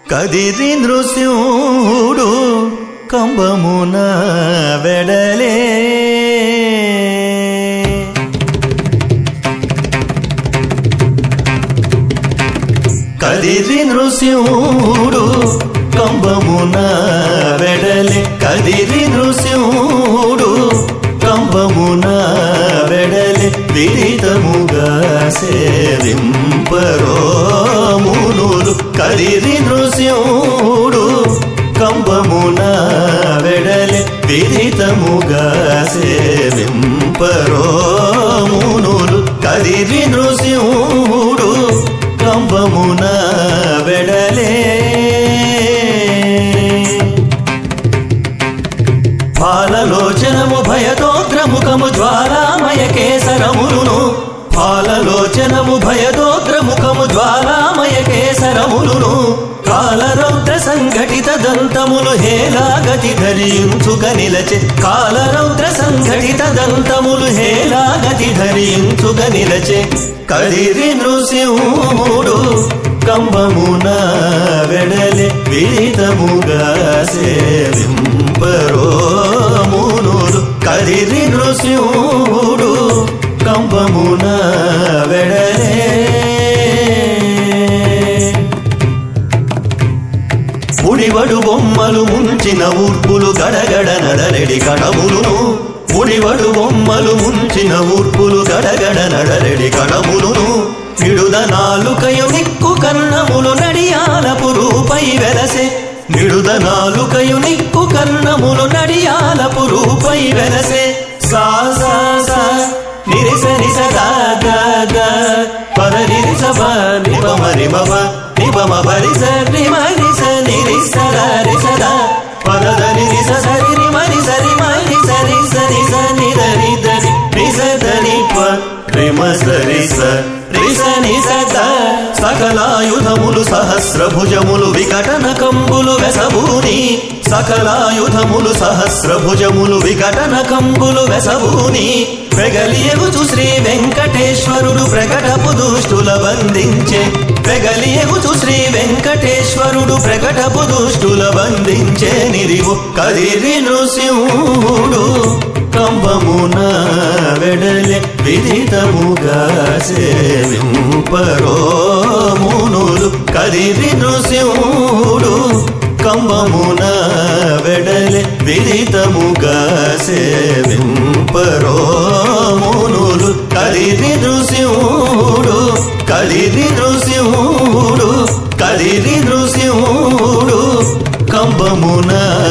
కదిరి నృసింహుడు కంబమున వెడలే కదిరి నృసింహుడు కంబమున వెడలే కదిరి నృసింహుడు కంబమున వెడలే విదితముగా సేవింపరో మునులు కదిరి నృసింహుడు కంబమున వెడలే విదితముగా సేవింపరో మునులు కదిరి నృసింహుడు కంబమున వెడలే పాలలోచనము భయదోగ్రముఖము జ్వాలామయ కేసరములును పాలలోచనము భయదోగ్రముఖము జ్వాలామయ కేసరములును కాలరౌద్ర సంఘటిత దంతములు హేలాగతి ధరించుక నిలచే కాలరౌద్ర సంఘటిత దంతములు హేలాగతి ధరించుక నిలచే కదిరి నృసింహుడు కంబమున వెడలే విదితముగా సేవింపరో మునులు కదిరి నృసింహుడు కంబమున వెడలే ముడివడు బొమ్మలు ముంచిన ఊర్పులు గడగడ నడరెడి కడములును ముడివడు బొమ్మలు ముంచిన ఊర్పులు గడగడ నడరెడి కడములును నిడుద నాలుకయు నిక్కు కన్నములు నడియాలపు రూపై వెలసే నిడుద నాలుకయు నిక్కు కన్నములు నడియాలపు రూపై వెలసే సా సా సా నిరిస నిస దా దా దా పద నిరిస బ నిప మరి మమ నిప మ పరి స రి మ రి స నిరి స ర రి స ద పద ద ని రి స స రి రి మ రి స రి మ రి స రి స రి స ని ద రి ద రి రి స ద ని ప రి మ స రి స రి స ని స ద సకలాయుధములు సహస్రభుజములు వికటన కంబులు వెసభూని సకలాయుధములు సహస్రభుజములు వికటన కంబులు వెసభూని పెగలియగుచు శ్రీ వెంకటేశ్వరుడు ప్రకటపు దుష్టుల బంధించే పెగలియగుచు శ్రీ వెంకటేశ్వరుడు ప్రకటపు దుష్టుల బంధించే నిరివు కదిరి నృసింహుడు కంబమున వెడలే విదితముగా సేవింపరో మునులు కదిరి నృసింహుడు కంబమున వెడలే విదితముగా సేవింపరో మునులు కదిరి నృసింహుడు కదిరి నృసింహుడు కదిరి నృసింహుడు కంబమున